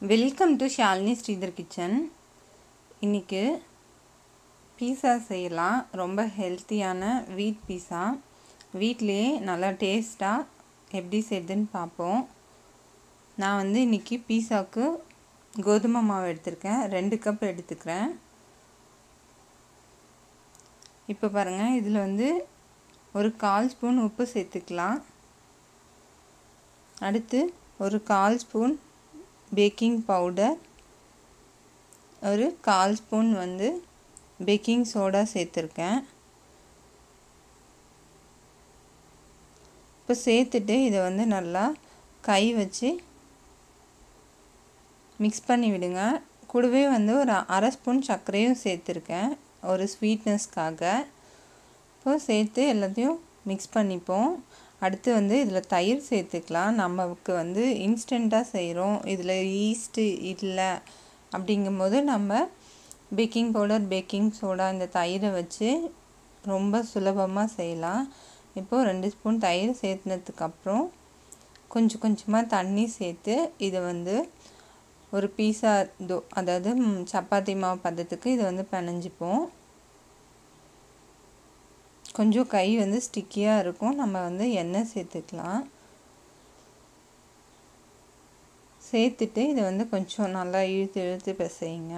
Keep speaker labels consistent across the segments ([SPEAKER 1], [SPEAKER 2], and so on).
[SPEAKER 1] welcome to Shalini Sridhar kitchen இன்றைக்கி pizza செய்யலாம் ரொம்ப ஹெல்த்தியான வீட் பீஸா வீட்லேயே நல்லா டேஸ்ட்டாக எப்படி செய்யுதுன்னு பார்ப்போம் நான் வந்து இன்றைக்கி பீஸாவுக்கு கோதுமை மாவு எடுத்திருக்கேன் ரெண்டு கப் எடுத்துக்கிறேன் இப்போ பாருங்கள் இதில் வந்து ஒரு கால் ஸ்பூன் உப்பு சேர்த்துக்கலாம் அடுத்து ஒரு கால் ஸ்பூன் பேக்கிங் பவுடர் ஒரு கால் ஸ்பூன் வந்து பேக்கிங் சோடா சேர்த்துருக்கேன் இப்போ சேர்த்துட்டு இதை வந்து நல்லா கை வச்சு மிக்ஸ் பண்ணி விடுங்க கூடவே வந்து ஒரு அரை ஸ்பூன் சர்க்கரையும் சேர்த்துருக்கேன் ஒரு ஸ்வீட்னஸ்க்காக இப்போ சேர்த்து எல்லாத்தையும் மிக்ஸ் பண்ணிப்போம் அடுத்து வந்து இதில் தயிர் சேர்த்துக்கலாம் நமக்கு வந்து இன்ஸ்டண்ட்டாக செய்கிறோம் இதில் ஈஸ்ட்டு இல்லை அப்படிங்கும்போது நம்ம பேக்கிங் பவுடர் பேக்கிங் சோடா இந்த தயிரை வச்சு ரொம்ப சுலபமாக செய்யலாம் இப்போது ரெண்டு ஸ்பூன் தயிர் சேர்த்துனதுக்கப்புறம் கொஞ்சம் கொஞ்சமாக தண்ணி சேர்த்து இதை வந்து ஒரு பீஸா தோ அதாவது சப்பாத்தி மாவு பதத்துக்கு இதை வந்து பிணைஞ்சிப்போம் கொஞ்சம் கை வந்து ஸ்டிக்கியாக இருக்கும் நம்ம வந்து எண்ணெய் சேர்த்துக்கலாம் சேர்த்துட்டு இதை வந்து கொஞ்சம் நல்லா இழுத்து இழுத்து பிசையுங்க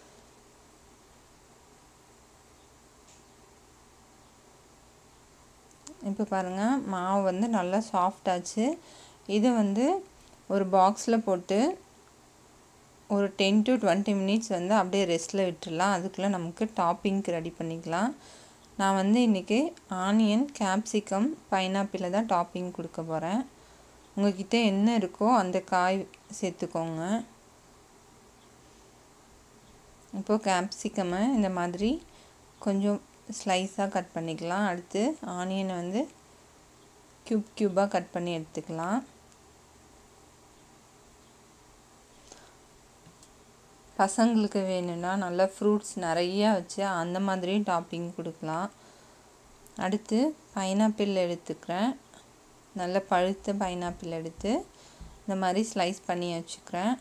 [SPEAKER 1] இப்போ பாருங்கள் மாவு வந்து நல்லா சாஃப்டாச்சு இதை வந்து ஒரு பாக்ஸில் போட்டு ஒரு டென் டு டுவெண்ட்டி மினிட்ஸ் வந்து அப்படியே ரெஸ்ட்டில் விட்டுடலாம் அதுக்குள்ளே நமக்கு டாப்பிங்க்கு ரெடி பண்ணிக்கலாம் நான் வந்து இன்றைக்கி ஆனியன் கேப்சிகம் பைனாப்பிளில் தான் டாப்பிங் கொடுக்க போகிறேன் உங்கள்கிட்ட என்ன இருக்கோ அந்த காய் சேர்த்துக்கோங்க இப்போது கேப்சிகமை இந்த மாதிரி கொஞ்சம் ஸ்லைஸாக கட் பண்ணிக்கலாம் அடுத்து ஆனியனை வந்து க்யூப் க்யூபாக கட் பண்ணி எடுத்துக்கலாம் பசங்களுக்கு வேணும்னா நல்லா ஃப்ரூட்ஸ் நிறையா வச்சு அந்த மாதிரியும் டாப்பிங் கொடுக்கலாம் அடுத்து பைனாப்பிள் எடுத்துக்கிறேன் நல்ல பழுத்த பைனாப்பிள் எடுத்து இந்த மாதிரி ஸ்லைஸ் பண்ணி வச்சுக்கிறேன்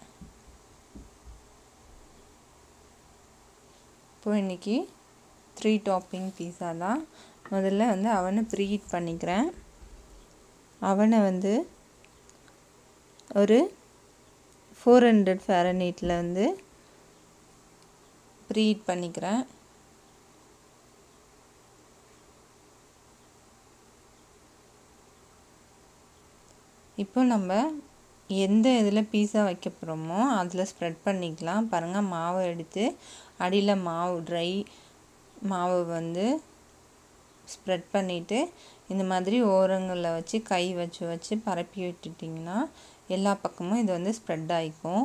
[SPEAKER 1] இப்போ இன்றைக்கி த்ரீ டாப்பிங் பீஸா தான் முதல்ல வந்து அவனை ப்ரீஹீட் பண்ணிக்கிறேன் அவனை வந்து ஒரு ஃபோர் ஹண்ட்ரட் ஃபேரனீட்டில் வந்து ப்ரீஹீட் பண்ணிக்கிறேன் இப்போ நம்ம எந்த இதில் பீஸா வைக்க போகிறோமோ அதில் ஸ்ப்ரெட் பண்ணிக்கலாம் பாருங்கள் மாவை எடுத்து அடியில் மாவு ட்ரை மாவு வந்து ஸ்ப்ரெட் பண்ணிவிட்டு இந்த மாதிரி ஓரங்களில் வச்சு கை வச்சு வச்சு பரப்பி விட்டுட்டிங்கன்னா எல்லா பக்கமும் இது வந்து ஸ்ப்ரெட் ஆகிக்கும்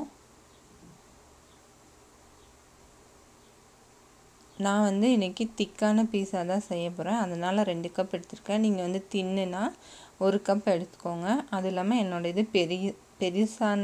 [SPEAKER 1] நான் வந்து இன்றைக்கி திக்கான பீஸா தான் செய்ய போகிறேன் அதனால் ரெண்டு கப் எடுத்திருக்கேன் நீங்கள் வந்து தின்னுனா ஒரு கப் எடுத்துக்கோங்க அது இல்லாமல் என்னோட இது பெரிய பெருசான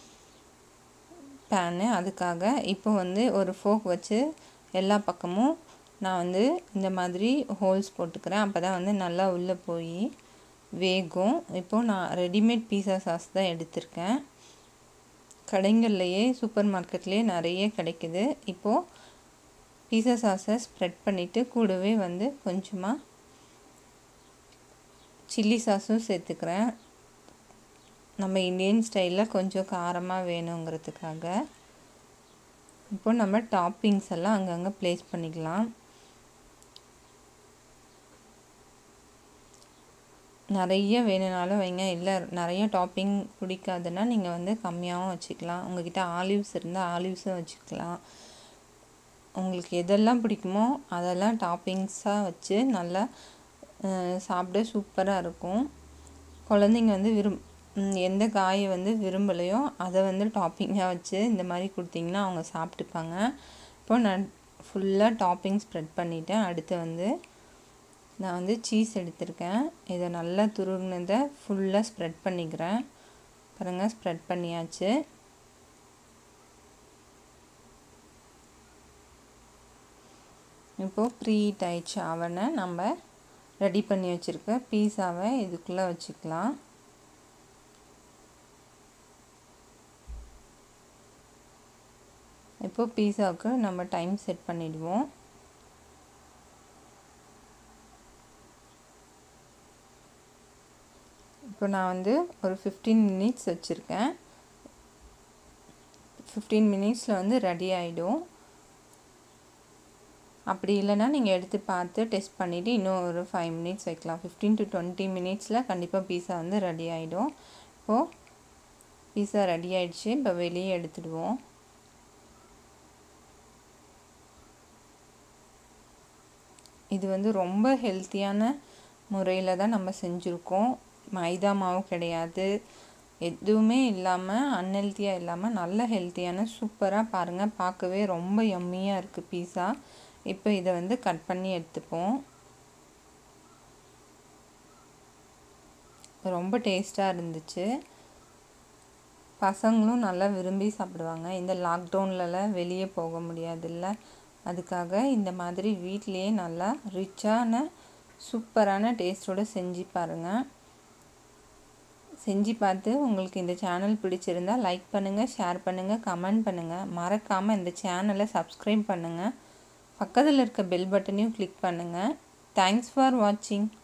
[SPEAKER 1] பேனு அதுக்காக இப்போ வந்து ஒரு ஃபோக் வச்சு எல்லா பக்கமும் நான் வந்து இந்த மாதிரி ஹோல்ஸ் போட்டுக்கிறேன் அப்போ தான் வந்து நல்லா உள்ளே போய் வேகும் இப்போது நான் ரெடிமேட் பீஸா சாஸ் தான் எடுத்திருக்கேன் கடைங்கள்லையே சூப்பர் மார்க்கெட்லேயே நிறைய கிடைக்குது இப்போது பீஸா சாஸை ஸ்ப்ரெட் பண்ணிவிட்டு கூடவே வந்து கொஞ்சமாக சில்லி சாஸும் சேர்த்துக்கிறேன் நம்ம இந்தியன் ஸ்டைலில் கொஞ்சம் காரமாக வேணுங்கிறதுக்காக இப்போ நம்ம டாப்பிங்ஸ் எல்லாம் அங்கங்கே ப்ளேஸ் பண்ணிக்கலாம் நிறைய வேணுனாலும் வைங்க இல்லை நிறைய டாப்பிங் பிடிக்காதுன்னா நீங்கள் வந்து கம்மியாகவும் வச்சுக்கலாம் உங்கள்கிட்ட ஆலிவ்ஸ் இருந்தால் ஆலிவ்ஸும் வச்சுக்கலாம் உங்களுக்கு எதெல்லாம் பிடிக்குமோ அதெல்லாம் டாப்பிங்ஸாக வச்சு நல்லா சாப்பிட சூப்பராக இருக்கும் குழந்தைங்க வந்து விரும் எந்த காயை வந்து விரும்பலையோ அதை வந்து டாப்பிங்காக வச்சு இந்த மாதிரி கொடுத்தீங்கன்னா அவங்க சாப்பிட்டுப்பாங்க இப்போ நான் ஃபுல்லாக டாப்பிங் ஸ்ப்ரெட் பண்ணிவிட்டேன் அடுத்து வந்து நான் வந்து சீஸ் எடுத்திருக்கேன் இதை நல்லா துருகினதை ஃபுல்லாக ஸ்ப்ரெட் பண்ணிக்கிறேன் பாருங்கள் ஸ்ப்ரெட் பண்ணியாச்சு இப்போது ப்ரீ ஹீட் ஆயிடுச்சு அவனை நம்ம ரெடி பண்ணி வச்சுருக்க பீஸாவை இதுக்குள்ளே வச்சுக்கலாம் இப்போ பீஸாவுக்கு நம்ம டைம் செட் பண்ணிடுவோம் இப்போ நான் வந்து ஒரு ஃபிஃப்டீன் மினிட்ஸ் வச்சுருக்கேன் ஃபிஃப்டீன் மினிட்ஸில் வந்து ரெடி ஆகிடும் அப்படி இல்லைன்னா நீங்கள் எடுத்து பார்த்து டெஸ்ட் பண்ணிவிட்டு இன்னும் ஒரு ஃபைவ் மினிட்ஸ் வைக்கலாம் ஃபிஃப்டீன் டு டுவெண்ட்டி மினிட்ஸில் கண்டிப்பாக பீஸா வந்து ரெடி ஆகிடும் இப்போது பீஸா ரெடி ஆகிடுச்சு இப்போ வெளியே எடுத்துடுவோம் இது வந்து ரொம்ப ஹெல்த்தியான முறையில் தான் நம்ம செஞ்சுருக்கோம் மைதா மாவு கிடையாது எதுவுமே இல்லாமல் அன்ஹெல்த்தியாக இல்லாமல் நல்ல ஹெல்த்தியான சூப்பராக பாருங்கள் பார்க்கவே ரொம்ப எம்மியாக இருக்குது பீஸா இப்போ இதை வந்து கட் பண்ணி எடுத்துப்போம் ரொம்ப டேஸ்ட்டாக இருந்துச்சு பசங்களும் நல்லா விரும்பி சாப்பிடுவாங்க இந்த லாக்டவுன்லலாம் வெளியே போக முடியாதுல்ல அதுக்காக இந்த மாதிரி வீட்லேயே நல்லா ரிச்சான சூப்பரான டேஸ்ட்டோடு செஞ்சு பாருங்கள் செஞ்சு பார்த்து உங்களுக்கு இந்த சேனல் பிடிச்சிருந்தா லைக் பண்ணுங்கள் ஷேர் பண்ணுங்கள் கமெண்ட் பண்ணுங்கள் மறக்காமல் இந்த சேனலை சப்ஸ்கிரைப் பண்ணுங்கள் பக்கத்தில் இருக்க பெல் பட்டனையும் கிளிக் பண்ணுங்கள் தேங்க்ஸ் ஃபார் வாட்சிங்